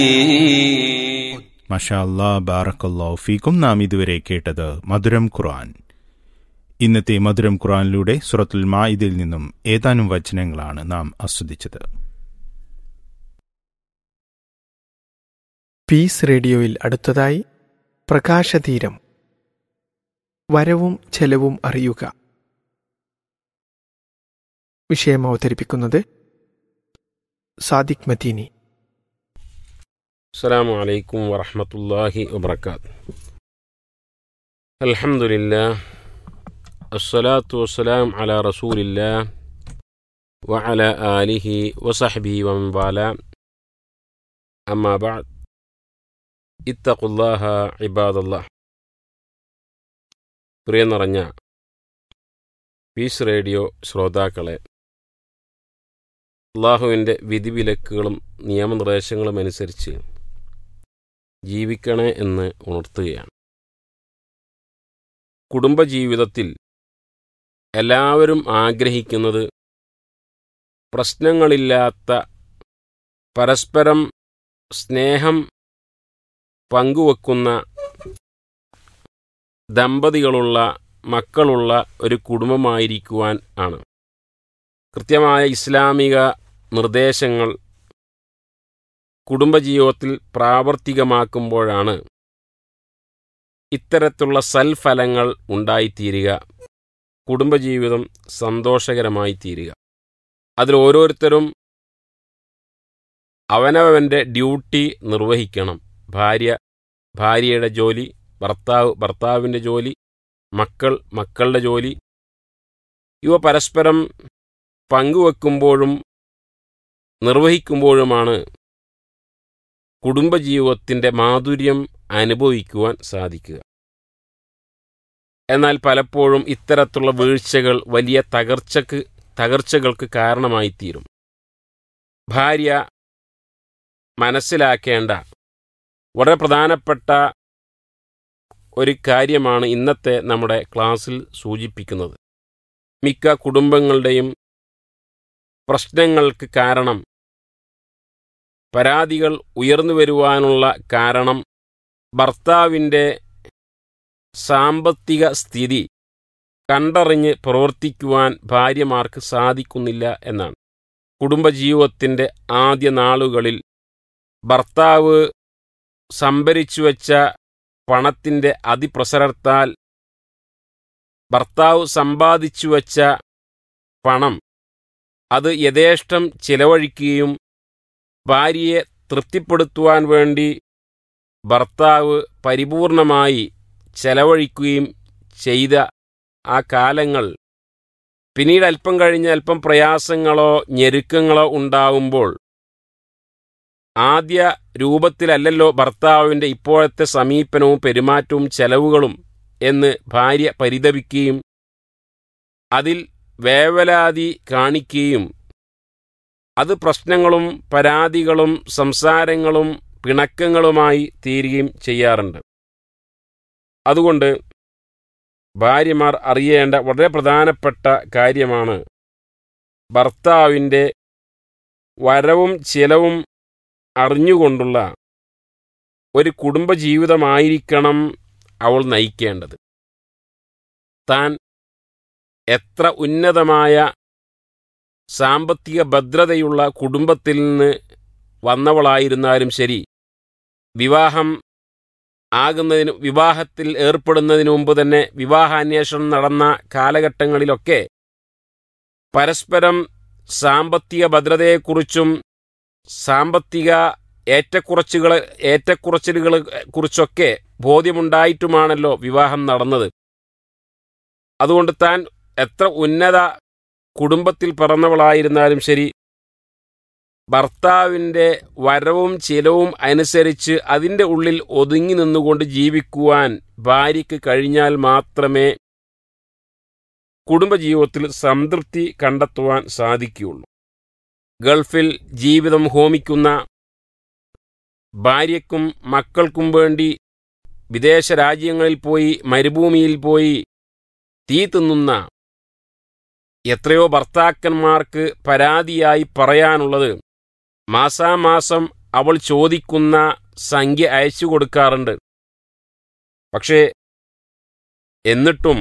മഷാ അല്ലാ ബാറക്കല്ലാ ഫീക്കും നാം ഇതുവരെ കേട്ടത് മധുരം ഖുർആൻ ഇന്നത്തെ മധുരം ഖുർആനിലൂടെ സുറത്തുൽ മായിദിൽ നിന്നും ഏതാനും വചനങ്ങളാണ് നാം ആസ്വദിച്ചത് പീസ് റേഡിയോയിൽ അടുത്തതായി പ്രകാശതീരം വരവും ചെലവും അറിയുക വിഷയം അവതരിപ്പിക്കുന്നത് സാദിഖ് മദീനി السلام عليكم ورحمة الله وبركاته الحمد لله الصلاة والسلام على رسول الله وعلى آله وصحبه ومن والاه أما بعد اتقوا الله عباد الله പ്രിയ നിറഞ്ഞ പീസ് റേഡിയോ ശ്രോതാക്കളെ അള്ളാഹുവിൻ്റെ വിധിവിലക്കുകളും നിയമനിർദ്ദേശങ്ങളും അനുസരിച്ച് ജീവിക്കണേ എന്ന് ഉണർത്തുകയാണ് കുടുംബജീവിതത്തിൽ എല്ലാവരും ആഗ്രഹിക്കുന്നത് പ്രശ്നങ്ങളില്ലാത്ത പരസ്പരം സ്നേഹം പങ്കുവെക്കുന്ന ദമ്പതികളുള്ള മക്കളുള്ള ഒരു കുടുംബമായിരിക്കുവാൻ ആണ് കൃത്യമായ ഇസ്ലാമിക നിർദ്ദേശങ്ങൾ കുടുംബജീവിതത്തിൽ പ്രാവർത്തികമാക്കുമ്പോഴാണ് ഇത്തരത്തിലുള്ള സൽഫലങ്ങൾ ഉണ്ടായിത്തീരുക കുടുംബജീവിതം സന്തോഷകരമായി തീരുക അതിൽ ഓരോരുത്തരും അവനവൻ്റെ ഡ്യൂട്ടി നിർവഹിക്കണം ഭാര്യ ഭാര്യയുടെ ജോലി ഭർത്താവ് ഭർത്താവിൻ്റെ ജോലി മക്കൾ മക്കളുടെ ജോലി ഇവ പരസ്പരം പങ്കുവെക്കുമ്പോഴും നിർവഹിക്കുമ്പോഴുമാണ് കുടുംബജീവിതത്തിൻ്റെ മാധുര്യം അനുഭവിക്കുവാൻ സാധിക്കുക എന്നാൽ പലപ്പോഴും ഇത്തരത്തിലുള്ള വീഴ്ചകൾ വലിയ തകർച്ചക്ക് തകർച്ചകൾക്ക് കാരണമായിത്തീരും ഭാര്യ മനസ്സിലാക്കേണ്ട വളരെ പ്രധാനപ്പെട്ട ഒരു കാര്യമാണ് ഇന്നത്തെ നമ്മുടെ ക്ലാസ്സിൽ സൂചിപ്പിക്കുന്നത് മിക്ക കുടുംബങ്ങളുടെയും പ്രശ്നങ്ങൾക്ക് കാരണം പരാതികൾ ഉയർന്നു വരുവാനുള്ള കാരണം ഭർത്താവിൻ്റെ സാമ്പത്തിക സ്ഥിതി കണ്ടറിഞ്ഞ് പ്രവർത്തിക്കുവാൻ ഭാര്യമാർക്ക് സാധിക്കുന്നില്ല എന്നാണ് കുടുംബജീവിതത്തിൻ്റെ ആദ്യ നാളുകളിൽ ഭർത്താവ് സംഭരിച്ചു വച്ച പണത്തിൻ്റെ അതിപ്രസരത്താൽ ഭർത്താവ് സമ്പാദിച്ചു വച്ച പണം അത് യഥേഷ്ടം ചിലവഴിക്കുകയും ഭാര്യയെ തൃപ്തിപ്പെടുത്തുവാൻ വേണ്ടി ഭർത്താവ് പരിപൂർണമായി ചെലവഴിക്കുകയും ചെയ്ത ആ കാലങ്ങൾ പിന്നീട് അല്പം കഴിഞ്ഞ് അല്പം പ്രയാസങ്ങളോ ഞെരുക്കങ്ങളോ ഉണ്ടാവുമ്പോൾ ആദ്യ രൂപത്തിലല്ലല്ലോ ഭർത്താവിൻ്റെ ഇപ്പോഴത്തെ സമീപനവും പെരുമാറ്റവും ചെലവുകളും എന്ന് ഭാര്യ പരിതപിക്കുകയും അതിൽ വേവലാതി കാണിക്കുകയും അത് പ്രശ്നങ്ങളും പരാതികളും സംസാരങ്ങളും പിണക്കങ്ങളുമായി തീരുകയും ചെയ്യാറുണ്ട് അതുകൊണ്ട് ഭാര്യമാർ അറിയേണ്ട വളരെ പ്രധാനപ്പെട്ട കാര്യമാണ് ഭർത്താവിൻ്റെ വരവും ചിലവും അറിഞ്ഞുകൊണ്ടുള്ള ഒരു കുടുംബജീവിതമായിരിക്കണം അവൾ നയിക്കേണ്ടത് താൻ എത്ര ഉന്നതമായ സാമ്പത്തിക ഭദ്രതയുള്ള കുടുംബത്തിൽ നിന്ന് വന്നവളായിരുന്നാലും ശരി വിവാഹം ആകുന്നതിന് വിവാഹത്തിൽ ഏർപ്പെടുന്നതിന് മുമ്പ് തന്നെ വിവാഹാന്വേഷണം നടന്ന കാലഘട്ടങ്ങളിലൊക്കെ പരസ്പരം സാമ്പത്തിക ഭദ്രതയെക്കുറിച്ചും സാമ്പത്തിക ഏറ്റക്കുറച്ചുകളെ ഏറ്റക്കുറച്ചിലുകളെ കുറിച്ചൊക്കെ ബോധ്യമുണ്ടായിട്ടുമാണല്ലോ വിവാഹം നടന്നത് അതുകൊണ്ട് താൻ എത്ര ഉന്നത കുടുംബത്തിൽ പിറന്നവളായിരുന്നാലും ശരി ഭർത്താവിൻ്റെ വരവും ചിലവും അനുസരിച്ച് അതിൻ്റെ ഉള്ളിൽ ഒതുങ്ങി നിന്നുകൊണ്ട് ജീവിക്കുവാൻ ഭാര്യയ്ക്ക് കഴിഞ്ഞാൽ മാത്രമേ കുടുംബജീവിതത്തിൽ സംതൃപ്തി കണ്ടെത്തുവാൻ സാധിക്കുകയുള്ളൂ ഗൾഫിൽ ജീവിതം ഹോമിക്കുന്ന ഭാര്യയ്ക്കും മക്കൾക്കും വേണ്ടി വിദേശ രാജ്യങ്ങളിൽ പോയി മരുഭൂമിയിൽ പോയി തീ തിന്നുന്ന എത്രയോ ഭർത്താക്കന്മാർക്ക് പരാതിയായി പറയാനുള്ളത് മാസാമാസം അവൾ ചോദിക്കുന്ന സംഖ്യ അയച്ചു കൊടുക്കാറുണ്ട് പക്ഷേ എന്നിട്ടും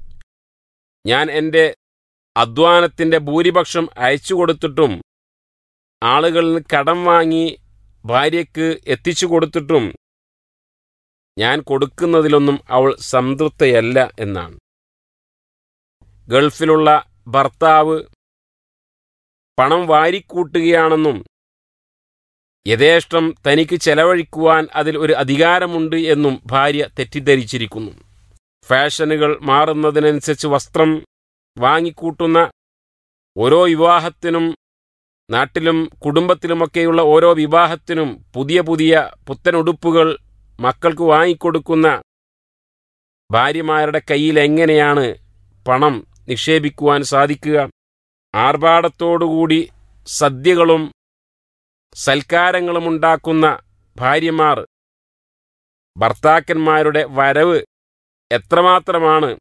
ഞാൻ എൻ്റെ അധ്വാനത്തിൻ്റെ ഭൂരിപക്ഷം അയച്ചു കൊടുത്തിട്ടും ആളുകളിൽ നിന്ന് കടം വാങ്ങി ഭാര്യയ്ക്ക് എത്തിച്ചു കൊടുത്തിട്ടും ഞാൻ കൊടുക്കുന്നതിലൊന്നും അവൾ സംതൃപ്തയല്ല എന്നാണ് ഗൾഫിലുള്ള ഭർത്താവ് പണം വാരിക്കൂട്ടുകയാണെന്നും യഥേഷ്ടം തനിക്ക് ചെലവഴിക്കുവാൻ അതിൽ ഒരു അധികാരമുണ്ട് എന്നും ഭാര്യ തെറ്റിദ്ധരിച്ചിരിക്കുന്നു ഫാഷനുകൾ മാറുന്നതിനനുസരിച്ച് വസ്ത്രം വാങ്ങിക്കൂട്ടുന്ന ഓരോ വിവാഹത്തിനും നാട്ടിലും കുടുംബത്തിലുമൊക്കെയുള്ള ഓരോ വിവാഹത്തിനും പുതിയ പുതിയ പുത്തനുടുപ്പുകൾ മക്കൾക്ക് വാങ്ങിക്കൊടുക്കുന്ന ഭാര്യമാരുടെ കയ്യിൽ എങ്ങനെയാണ് പണം നിക്ഷേപിക്കുവാൻ സാധിക്കുക ആർഭാടത്തോടുകൂടി സദ്യകളും സൽക്കാരങ്ങളും ഉണ്ടാക്കുന്ന ഭാര്യമാർ ഭർത്താക്കന്മാരുടെ വരവ് എത്രമാത്രമാണ്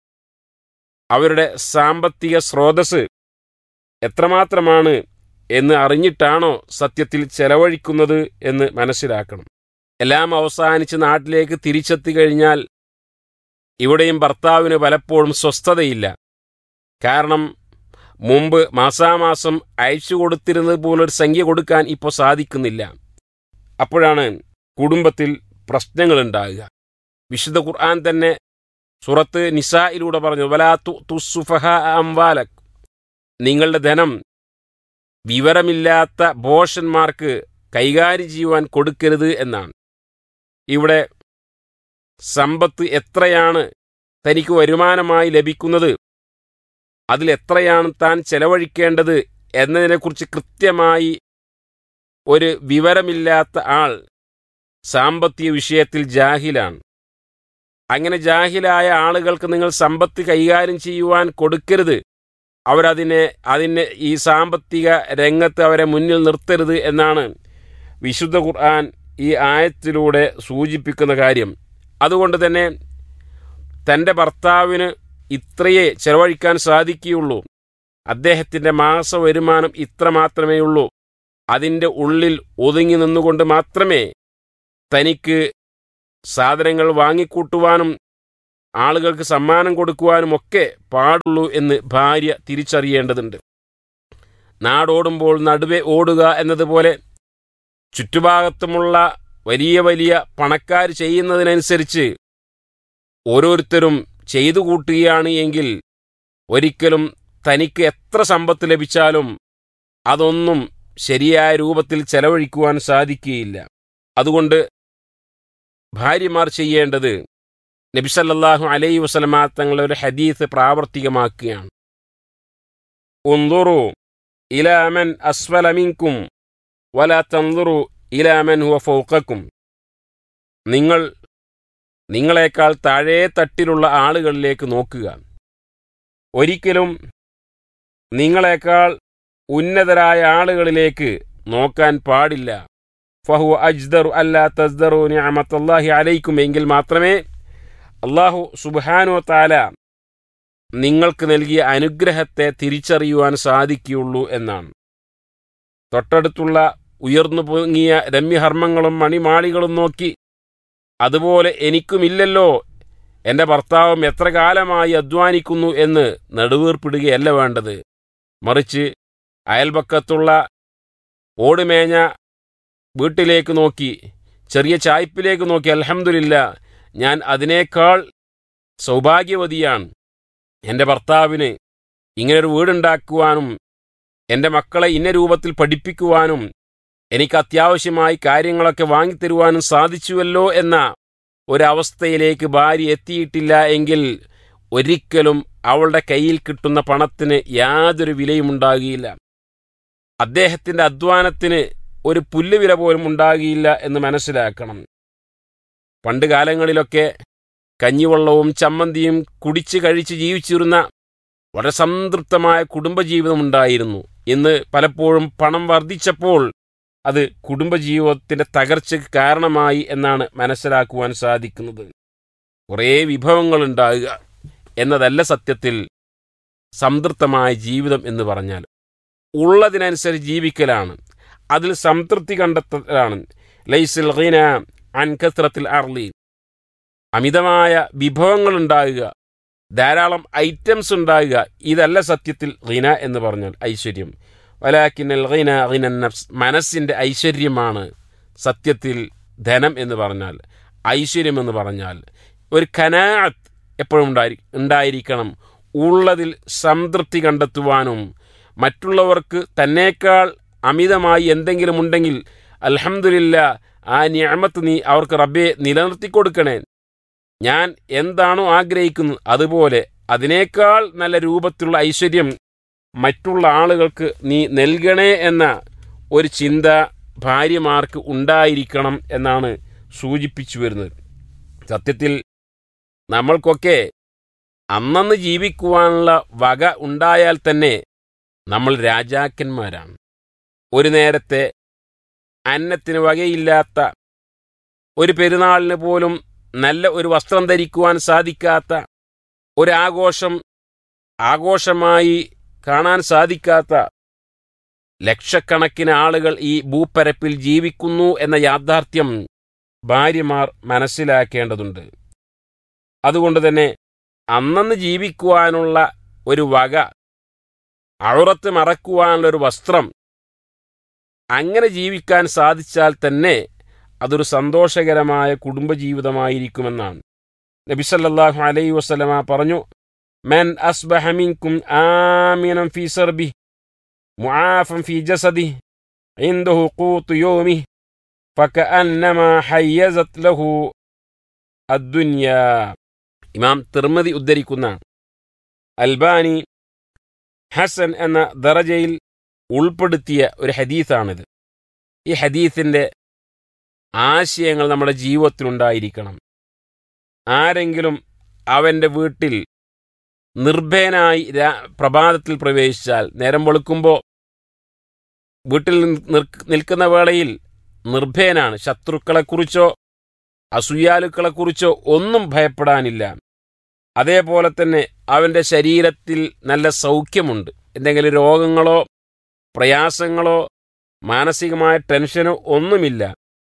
അവരുടെ സാമ്പത്തിക സ്രോതസ് എത്രമാത്രമാണ് എന്ന് അറിഞ്ഞിട്ടാണോ സത്യത്തിൽ ചെലവഴിക്കുന്നത് എന്ന് മനസ്സിലാക്കണം എല്ലാം അവസാനിച്ച് നാട്ടിലേക്ക് തിരിച്ചെത്തി കഴിഞ്ഞാൽ ഇവിടെയും ഭർത്താവിന് പലപ്പോഴും സ്വസ്ഥതയില്ല കാരണം മുമ്പ് മാസാമാസം അയച്ചു കൊടുത്തിരുന്നത് പോലൊരു സംഖ്യ കൊടുക്കാൻ ഇപ്പോൾ സാധിക്കുന്നില്ല അപ്പോഴാണ് കുടുംബത്തിൽ പ്രശ്നങ്ങളുണ്ടാകുക വിശുദ്ധ ഖുർആൻ തന്നെ സുറത്ത് നിസായിലൂടെ പറഞ്ഞു വലാ തുസുഫഹ അംവാലക് നിങ്ങളുടെ ധനം വിവരമില്ലാത്ത ഭോഷന്മാർക്ക് കൈകാര്യം ചെയ്യുവാൻ കൊടുക്കരുത് എന്നാണ് ഇവിടെ സമ്പത്ത് എത്രയാണ് തനിക്ക് വരുമാനമായി ലഭിക്കുന്നത് അതിലെത്രയാണ് താൻ ചെലവഴിക്കേണ്ടത് എന്നതിനെക്കുറിച്ച് കൃത്യമായി ഒരു വിവരമില്ലാത്ത ആൾ സാമ്പത്തിക വിഷയത്തിൽ ജാഹിലാണ് അങ്ങനെ ജാഹിലായ ആളുകൾക്ക് നിങ്ങൾ സമ്പത്ത് കൈകാര്യം ചെയ്യുവാൻ കൊടുക്കരുത് അവരതിനെ അതിനെ ഈ സാമ്പത്തിക രംഗത്ത് അവരെ മുന്നിൽ നിർത്തരുത് എന്നാണ് വിശുദ്ധ ഖുർആൻ ഈ ആയത്തിലൂടെ സൂചിപ്പിക്കുന്ന കാര്യം അതുകൊണ്ട് തന്നെ തൻ്റെ ഭർത്താവിന് ഇത്രയേ ചെലവഴിക്കാൻ സാധിക്കുകയുള്ളൂ അദ്ദേഹത്തിൻ്റെ മാസ വരുമാനം ഇത്ര മാത്രമേ ഉള്ളൂ അതിൻ്റെ ഉള്ളിൽ ഒതുങ്ങി നിന്നുകൊണ്ട് മാത്രമേ തനിക്ക് സാധനങ്ങൾ വാങ്ങിക്കൂട്ടുവാനും ആളുകൾക്ക് സമ്മാനം കൊടുക്കുവാനും ഒക്കെ പാടുള്ളൂ എന്ന് ഭാര്യ തിരിച്ചറിയേണ്ടതുണ്ട് നാടോടുമ്പോൾ നടുവെ ഓടുക എന്നതുപോലെ ചുറ്റുഭാഗത്തുമുള്ള വലിയ വലിയ പണക്കാർ ചെയ്യുന്നതിനനുസരിച്ച് ഓരോരുത്തരും ചെയ്തു കൂട്ടുകയാണ് എങ്കിൽ ഒരിക്കലും തനിക്ക് എത്ര സമ്പത്ത് ലഭിച്ചാലും അതൊന്നും ശരിയായ രൂപത്തിൽ ചെലവഴിക്കുവാൻ സാധിക്കുകയില്ല അതുകൊണ്ട് ഭാര്യമാർ ചെയ്യേണ്ടത് നബിസല്ലാഹു അലൈ വസലമ തങ്ങളുടെ ഒരു ഹദീസ് പ്രാവർത്തികമാക്കുകയാണ് ഉന്തുറു ഇലാമൻ അസ്വലമിൻകും വല തന്തുറു ഇലാമൻ ഹുവ ഫൗക്കക്കും നിങ്ങൾ നിങ്ങളെക്കാൾ താഴേ തട്ടിലുള്ള ആളുകളിലേക്ക് നോക്കുക ഒരിക്കലും നിങ്ങളെക്കാൾ ഉന്നതരായ ആളുകളിലേക്ക് നോക്കാൻ പാടില്ല ഫഹു അജ്ദറു അല്ലാ തസ്ദറു നിഅമത്തല്ലാഹി അലൈക്കും എങ്കിൽ മാത്രമേ അള്ളാഹു സുബ്ഹാനു താല നിങ്ങൾക്ക് നൽകിയ അനുഗ്രഹത്തെ തിരിച്ചറിയുവാൻ സാധിക്കുകയുള്ളൂ എന്നാണ് തൊട്ടടുത്തുള്ള ഉയർന്നു പൊങ്ങിയ രമ്യഹർമ്മങ്ങളും മണിമാളികളും നോക്കി അതുപോലെ എനിക്കുമില്ലല്ലോ എൻ്റെ ഭർത്താവും എത്ര കാലമായി അധ്വാനിക്കുന്നു എന്ന് നെടുവീർപ്പിടുകയല്ല വേണ്ടത് മറിച്ച് അയൽപക്കത്തുള്ള ഓടുമേഞ്ഞ വീട്ടിലേക്ക് നോക്കി ചെറിയ ചായ്പിലേക്ക് നോക്കി അൽഹംദുലില്ല ഞാൻ അതിനേക്കാൾ സൗഭാഗ്യവതിയാണ് എൻ്റെ ഭർത്താവിന് ഇങ്ങനൊരു വീടുണ്ടാക്കുവാനും എൻ്റെ മക്കളെ ഇന്ന രൂപത്തിൽ പഠിപ്പിക്കുവാനും എനിക്ക് അത്യാവശ്യമായി കാര്യങ്ങളൊക്കെ വാങ്ങിത്തരുവാനും സാധിച്ചുവല്ലോ എന്ന ഒരവസ്ഥയിലേക്ക് ഭാര്യ എത്തിയിട്ടില്ല എങ്കിൽ ഒരിക്കലും അവളുടെ കയ്യിൽ കിട്ടുന്ന പണത്തിന് യാതൊരു വിലയും ഉണ്ടാകുകയില്ല അദ്ദേഹത്തിൻ്റെ അധ്വാനത്തിന് ഒരു പുല്ലുവില പോലും ഉണ്ടാകില്ല എന്ന് മനസ്സിലാക്കണം പണ്ട് കാലങ്ങളിലൊക്കെ കഞ്ഞിവെള്ളവും ചമ്മന്തിയും കുടിച്ച് കഴിച്ച് ജീവിച്ചിരുന്ന വളരെ സംതൃപ്തമായ കുടുംബജീവിതം ഉണ്ടായിരുന്നു ഇന്ന് പലപ്പോഴും പണം വർദ്ധിച്ചപ്പോൾ അത് കുടുംബജീവിതത്തിന്റെ തകർച്ചയ്ക്ക് കാരണമായി എന്നാണ് മനസ്സിലാക്കുവാൻ സാധിക്കുന്നത് കുറേ വിഭവങ്ങൾ ഉണ്ടാകുക എന്നതല്ല സത്യത്തിൽ സംതൃപ്തമായ ജീവിതം എന്ന് പറഞ്ഞാൽ ഉള്ളതിനനുസരിച്ച് ജീവിക്കലാണ് അതിൽ സംതൃപ്തി കണ്ടെത്തലാണ് ലൈസിൽ ഖിന അൻ കസ്രത്തിൽ അർലി അമിതമായ വിഭവങ്ങൾ ഉണ്ടാകുക ധാരാളം ഐറ്റംസ് ഉണ്ടാകുക ഇതല്ല സത്യത്തിൽ ഖിന എന്ന് പറഞ്ഞാൽ ഐശ്വര്യം വലാക്കിന്നൽ ഖിന ഖിന നഫ്സ് മനസ്സിൻ്റെ ഐശ്വര്യമാണ് സത്യത്തിൽ ധനം എന്ന് പറഞ്ഞാൽ ഐശ്വര്യം എന്ന് പറഞ്ഞാൽ ഒരു കനാത്ത് എപ്പോഴും ഉണ്ടായി ഉണ്ടായിരിക്കണം ഉള്ളതിൽ സംതൃപ്തി കണ്ടെത്തുവാനും മറ്റുള്ളവർക്ക് തന്നേക്കാൾ അമിതമായി എന്തെങ്കിലും ഉണ്ടെങ്കിൽ അൽഹംദുലില്ല ആ ഞാമത്ത് നീ അവർക്ക് റബ്ബെ നിലനിർത്തി കൊടുക്കണേ ഞാൻ എന്താണോ ആഗ്രഹിക്കുന്നത് അതുപോലെ അതിനേക്കാൾ നല്ല രൂപത്തിലുള്ള ഐശ്വര്യം മറ്റുള്ള ആളുകൾക്ക് നീ നൽകണേ എന്ന ഒരു ചിന്ത ഭാര്യമാർക്ക് ഉണ്ടായിരിക്കണം എന്നാണ് സൂചിപ്പിച്ചു വരുന്നത് സത്യത്തിൽ നമ്മൾക്കൊക്കെ അന്നന്ന് ജീവിക്കുവാനുള്ള വക ഉണ്ടായാൽ തന്നെ നമ്മൾ രാജാക്കന്മാരാണ് ഒരു നേരത്തെ അന്നത്തിന് വകയില്ലാത്ത ഒരു പെരുന്നാളിന് പോലും നല്ല ഒരു വസ്ത്രം ധരിക്കുവാൻ സാധിക്കാത്ത ഒരാഘോഷം ആഘോഷമായി കാണാൻ സാധിക്കാത്ത ലക്ഷക്കണക്കിന് ആളുകൾ ഈ ഭൂപ്പരപ്പിൽ ജീവിക്കുന്നു എന്ന യാഥാർത്ഥ്യം ഭാര്യമാർ മനസ്സിലാക്കേണ്ടതുണ്ട് അതുകൊണ്ട് തന്നെ അന്നന്ന് ജീവിക്കുവാനുള്ള ഒരു വക അഴുറത്ത് മറക്കുവാനുള്ള ഒരു വസ്ത്രം അങ്ങനെ ജീവിക്കാൻ സാധിച്ചാൽ തന്നെ അതൊരു സന്തോഷകരമായ കുടുംബജീവിതമായിരിക്കുമെന്നാണ് നബിസല്ലാഹു അലൈ വസ്ലമ പറഞ്ഞു മെൻ അസ്ബഹമിൻകും ആമിനം ഫി സർബി മുആഫൻ ഫി ജസദി عنده قوت يومه فكأنما حيزت له الدنيا ഇമാം തിർമതി ഉദ്ധരിക്കുന്ന അൽബാനി ഹസൻ എന്ന ദറജയിൽ ഉൾപ്പെടുത്തിയ ഒരു ഹദീസാണിത് ഈ ഹദീസിന്റെ ആശയങ്ങൾ നമ്മുടെ ജീവിതത്തിലുണ്ടായിരിക്കണം ആരെങ്കിലും അവൻ്റെ വീട്ടിൽ നിർഭയനായി പ്രഭാതത്തിൽ പ്രവേശിച്ചാൽ നേരം വെളുക്കുമ്പോൾ വീട്ടിൽ നിൽക്കുന്ന വേളയിൽ നിർഭയനാണ് ശത്രുക്കളെക്കുറിച്ചോ അസൂയാലുക്കളെക്കുറിച്ചോ ഒന്നും ഭയപ്പെടാനില്ല അതേപോലെ തന്നെ അവൻ്റെ ശരീരത്തിൽ നല്ല സൗഖ്യമുണ്ട് എന്തെങ്കിലും രോഗങ്ങളോ പ്രയാസങ്ങളോ മാനസികമായ ടെൻഷനോ ഒന്നുമില്ല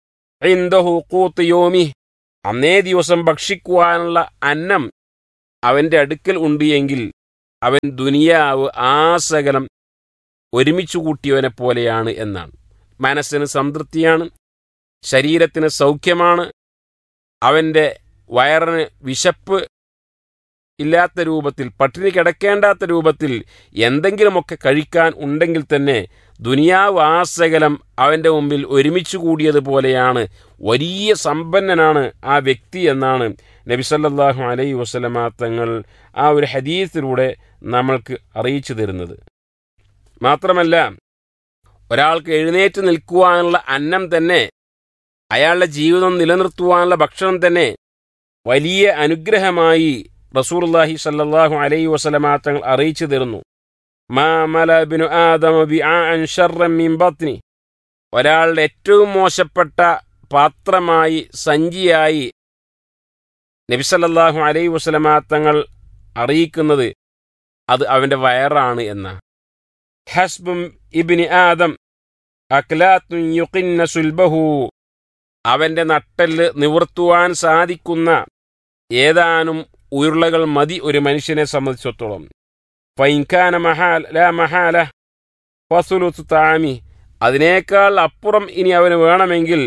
കൂത്ത് യോമി അന്നേ ദിവസം ഭക്ഷിക്കുവാനുള്ള അന്നം അവൻ്റെ അടുക്കൽ ഉണ്ട് എങ്കിൽ അവൻ ദുനിയാവ് ആസകലം ഒരുമിച്ചു കൂട്ടിയവനെ പോലെയാണ് എന്നാണ് മനസ്സിന് സംതൃപ്തിയാണ് ശരീരത്തിന് സൗഖ്യമാണ് അവൻ്റെ വയറിന് വിശപ്പ് ഇല്ലാത്ത രൂപത്തിൽ പട്ടിണി കിടക്കേണ്ടാത്ത രൂപത്തിൽ എന്തെങ്കിലുമൊക്കെ കഴിക്കാൻ ഉണ്ടെങ്കിൽ തന്നെ ദുനിയാവ് ആസകലം അവൻ്റെ മുമ്പിൽ ഒരുമിച്ച് കൂടിയതുപോലെയാണ് വലിയ സമ്പന്നനാണ് ആ വ്യക്തി എന്നാണ് നബിസല്ലാഹു അലൈ വസ്ലമാ തങ്ങൾ ആ ഒരു ഹദീസിലൂടെ നമ്മൾക്ക് അറിയിച്ചു തരുന്നത് മാത്രമല്ല ഒരാൾക്ക് എഴുന്നേറ്റ് നിൽക്കുവാനുള്ള അന്നം തന്നെ അയാളുടെ ജീവിതം നിലനിർത്തുവാനുള്ള ഭക്ഷണം തന്നെ വലിയ അനുഗ്രഹമായി റസൂർല്ലാഹി സല്ലാഹു അലൈ വസലമാ തങ്ങൾ അറിയിച്ചു തരുന്നു മാമലബിനു ആദമ ബി ബത്നി ഒരാളുടെ ഏറ്റവും മോശപ്പെട്ട പാത്രമായി സഞ്ചിയായി നബിസല്ലാഹു അലൈ വസലമാ തങ്ങൾ അറിയിക്കുന്നത് അത് അവന്റെ വയറാണ് എന്ന ഹസ്ബും ഇബിനി ആദം അക്ലാത്തുൻ യുഖിന്ന സുൽബഹു അവന്റെ നട്ടല് നിവർത്തുവാൻ സാധിക്കുന്ന ഏതാനും ഉരുളകൾ മതി ഒരു മനുഷ്യനെ സംബന്ധിച്ചിടത്തോളം ഫൈൻഖാന മഹാൽ ലാ മഹാല ഫസുലുത്ത് താമി അതിനേക്കാൾ അപ്പുറം ഇനി അവന് വേണമെങ്കിൽ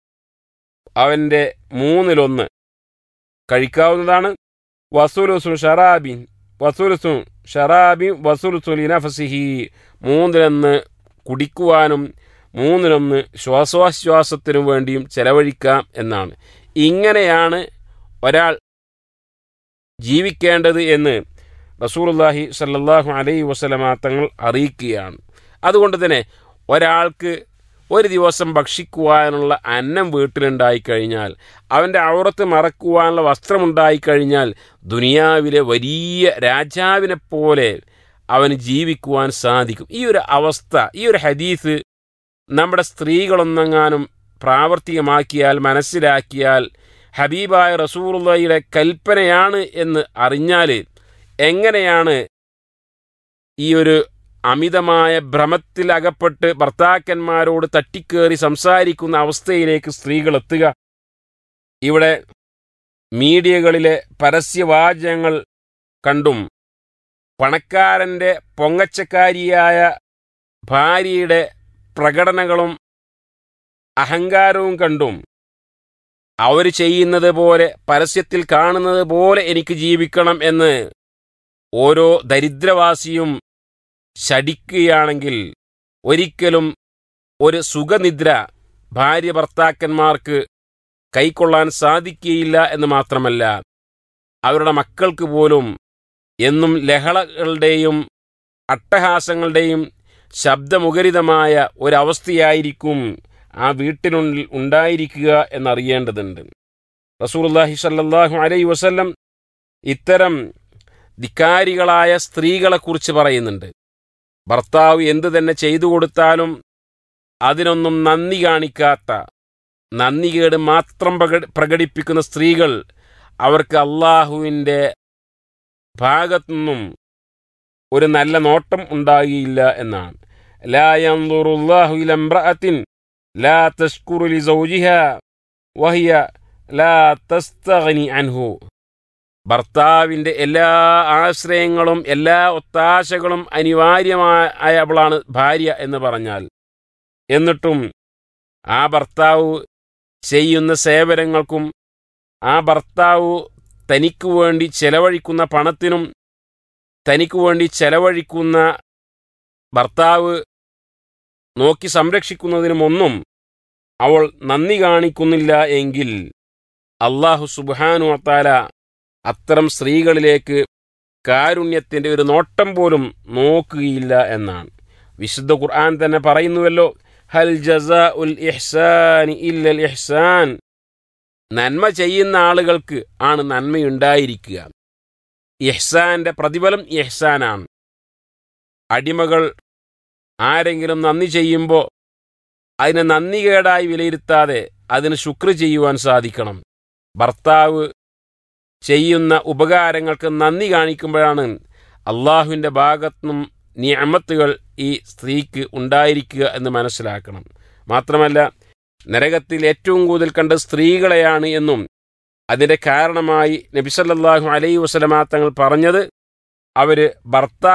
അവന്റെ മൂന്നിലൊന്ന് കഴിക്കാവുന്നതാണ് വസുലുസു ഷറാബിൻ വസുലുസു ഷറാബിൻ വസുലുസു ലിനഫസിഹി മൂന്നിലൊന്ന് കുടിക്കുവാനും മൂന്നിലൊന്ന് ശ്വാസോച്ഛ്വാസത്തിനും വേണ്ടിയും ചെലവഴിക്കാം എന്നാണ് ഇങ്ങനെയാണ് ഒരാൾ ജീവിക്കേണ്ടത് എന്ന് റസൂലുല്ലാഹി സല്ലാഹു അലൈ വസലമ തങ്ങൾ അറിയിക്കുകയാണ് അതുകൊണ്ട് തന്നെ ഒരാൾക്ക് ഒരു ദിവസം ഭക്ഷിക്കുവാനുള്ള അന്നം വീട്ടിലുണ്ടായിക്കഴിഞ്ഞാൽ അവൻ്റെ ഔറത്ത് മറക്കുവാനുള്ള വസ്ത്രമുണ്ടായിക്കഴിഞ്ഞാൽ ദുനിയാവിലെ വലിയ രാജാവിനെ പോലെ അവന് ജീവിക്കുവാൻ സാധിക്കും ഈ ഒരു അവസ്ഥ ഈ ഒരു ഹദീസ് നമ്മുടെ സ്ത്രീകളൊന്നെങ്ങാനും പ്രാവർത്തികമാക്കിയാൽ മനസ്സിലാക്കിയാൽ ഹബീബായ റസൂറുള്ളയുടെ കൽപ്പനയാണ് എന്ന് അറിഞ്ഞാൽ എങ്ങനെയാണ് ഈ ഒരു അമിതമായ ഭ്രമത്തിൽ അകപ്പെട്ട് ഭർത്താക്കന്മാരോട് തട്ടിക്കേറി സംസാരിക്കുന്ന അവസ്ഥയിലേക്ക് സ്ത്രീകൾ എത്തുക ഇവിടെ മീഡിയകളിലെ പരസ്യവാചകങ്ങൾ കണ്ടും പണക്കാരന്റെ പൊങ്ങച്ചക്കാരിയായ ഭാര്യയുടെ പ്രകടനങ്ങളും അഹങ്കാരവും കണ്ടും അവർ ചെയ്യുന്നത് പോലെ പരസ്യത്തിൽ കാണുന്നത് പോലെ എനിക്ക് ജീവിക്കണം എന്ന് ഓരോ ദരിദ്രവാസിയും ശടിക്കുകയാണെങ്കിൽ ഒരിക്കലും ഒരു സുഖനിദ്ര ഭാര്യ ഭർത്താക്കന്മാർക്ക് കൈക്കൊള്ളാൻ സാധിക്കുകയില്ല എന്ന് മാത്രമല്ല അവരുടെ മക്കൾക്ക് പോലും എന്നും ലഹളകളുടെയും അട്ടഹാസങ്ങളുടെയും ശബ്ദമുഖരിതമായ ഒരവസ്ഥയായിരിക്കും ആ വീട്ടിനുള്ളിൽ ഉണ്ടായിരിക്കുക എന്നറിയേണ്ടതുണ്ട് റസൂർല്ലാഹി സല്ലാഹു അലൈ വസല്ലം ഇത്തരം ധിക്കാരികളായ സ്ത്രീകളെക്കുറിച്ച് പറയുന്നുണ്ട് ഭർത്താവ് എന്തു തന്നെ ചെയ്തു കൊടുത്താലും അതിനൊന്നും നന്ദി കാണിക്കാത്ത നന്ദികേട് മാത്രം പ്രക- പ്രകടിപ്പിക്കുന്ന സ്ത്രീകൾ അവർക്ക് അള്ളാഹുവിൻ്റെ ഭാഗത്തുനിന്നും ഒരു നല്ല നോട്ടം ഉണ്ടാകിയില്ല എന്നാണ് ലാ യൻദുറുല്ലാഹു ഇല ഇംറഅത്തിൻ ലാ തഷ്കുറു ലിസൗജിഹ വഹിയ ലാ തസ്തഗ്നി അൻഹു ഭർത്താവിൻ്റെ എല്ലാ ആശ്രയങ്ങളും എല്ലാ ഒത്താശകളും അനിവാര്യമായവളാണ് ഭാര്യ എന്ന് പറഞ്ഞാൽ എന്നിട്ടും ആ ഭർത്താവ് ചെയ്യുന്ന സേവനങ്ങൾക്കും ആ ഭർത്താവ് തനിക്ക് വേണ്ടി ചെലവഴിക്കുന്ന പണത്തിനും തനിക്ക് വേണ്ടി ചെലവഴിക്കുന്ന ഭർത്താവ് നോക്കി സംരക്ഷിക്കുന്നതിനുമൊന്നും അവൾ നന്ദി കാണിക്കുന്നില്ല എങ്കിൽ അള്ളാഹു സുബാനു അത്താല അത്തരം സ്ത്രീകളിലേക്ക് കാരുണ്യത്തിൻ്റെ ഒരു നോട്ടം പോലും നോക്കുകയില്ല എന്നാണ് വിശുദ്ധ ഖുർആൻ തന്നെ പറയുന്നുവല്ലോ ഹൽ ജസാ ഉൽ ഇഹ്സാനി ഇല്ലൽ ഇഹ്സാൻ നന്മ ചെയ്യുന്ന ആളുകൾക്ക് ആണ് നന്മയുണ്ടായിരിക്കുക ഇഹ്സാന്റെ പ്രതിഫലം ഇഹ്സാനാണ് അടിമകൾ ആരെങ്കിലും നന്ദി ചെയ്യുമ്പോൾ അതിനെ നന്ദികേടായി വിലയിരുത്താതെ അതിന് ശുക്ർ ചെയ്യുവാൻ സാധിക്കണം ഭർത്താവ് ചെയ്യുന്ന ഉപകാരങ്ങൾക്ക് നന്ദി കാണിക്കുമ്പോഴാണ് അള്ളാഹുവിൻ്റെ ഭാഗത്തുനിന്നും നിയമത്തുകൾ ഈ സ്ത്രീക്ക് ഉണ്ടായിരിക്കുക എന്ന് മനസ്സിലാക്കണം മാത്രമല്ല നരകത്തിൽ ഏറ്റവും കൂടുതൽ കണ്ട സ്ത്രീകളെയാണ് എന്നും അതിൻ്റെ കാരണമായി നബിസല്ലാഹു അലൈ വസലമാ തങ്ങൾ പറഞ്ഞത് അവർ ഭർത്താവ്